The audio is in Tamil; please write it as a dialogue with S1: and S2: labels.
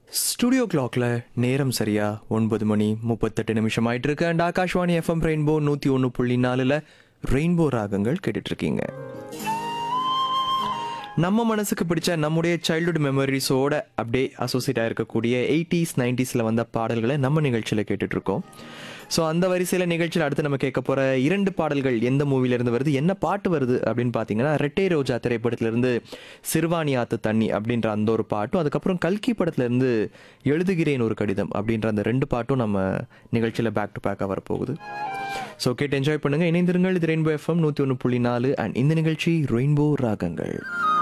S1: ஸ்டுடியோ கிளாக்ல நேரம் சரியா ஒன்பது மணி முப்பத்தெட்டு நிமிஷம் ஆயிட்டு இருக்கு அண்ட் ஆகாஷ்வாணி எஃப்எம் ரெயின்போ நூற்றி ஒன்று புள்ளி நாலில் ரெயின்போ ராகங்கள் கேட்டுட்டு இருக்கீங்க நம்ம மனசுக்கு பிடிச்ச நம்முடைய சைல்டுஹுட் மெமரிஸோட அப்படியே அசோசியேட் ஆயிருக்கக்கூடிய எயிட்டிஸ் நைன்டிஸில் வந்த பாடல்களை நம்ம நிகழ்ச்சியில் கேட்டுட்டு இருக்கோம் ஸோ அந்த வரிசையில் நிகழ்ச்சியில் அடுத்து நம்ம கேட்க போகிற இரண்டு பாடல்கள் எந்த மூவிலேருந்து வருது என்ன பாட்டு வருது அப்படின்னு பார்த்தீங்கன்னா ரெட்டை ரோஜா திரைப்படத்திலிருந்து சிறுவாணி ஆத்து தண்ணி அப்படின்ற அந்த ஒரு பாட்டும் அதுக்கப்புறம் கல்கி படத்துலேருந்து எழுதுகிறேன் ஒரு கடிதம் அப்படின்ற அந்த ரெண்டு பாட்டும் நம்ம நிகழ்ச்சியில் பேக் டு பேக்காக வரப்போகுது ஸோ கேட்டு என்ஜாய் பண்ணுங்கள் இணைந்திருங்கள் இது ரெயின்போ எஃப்எம் நூற்றி ஒன்று புள்ளி நாலு அண்ட் இந்த நிகழ்ச்சி ரெயின்போ ராகங்கள்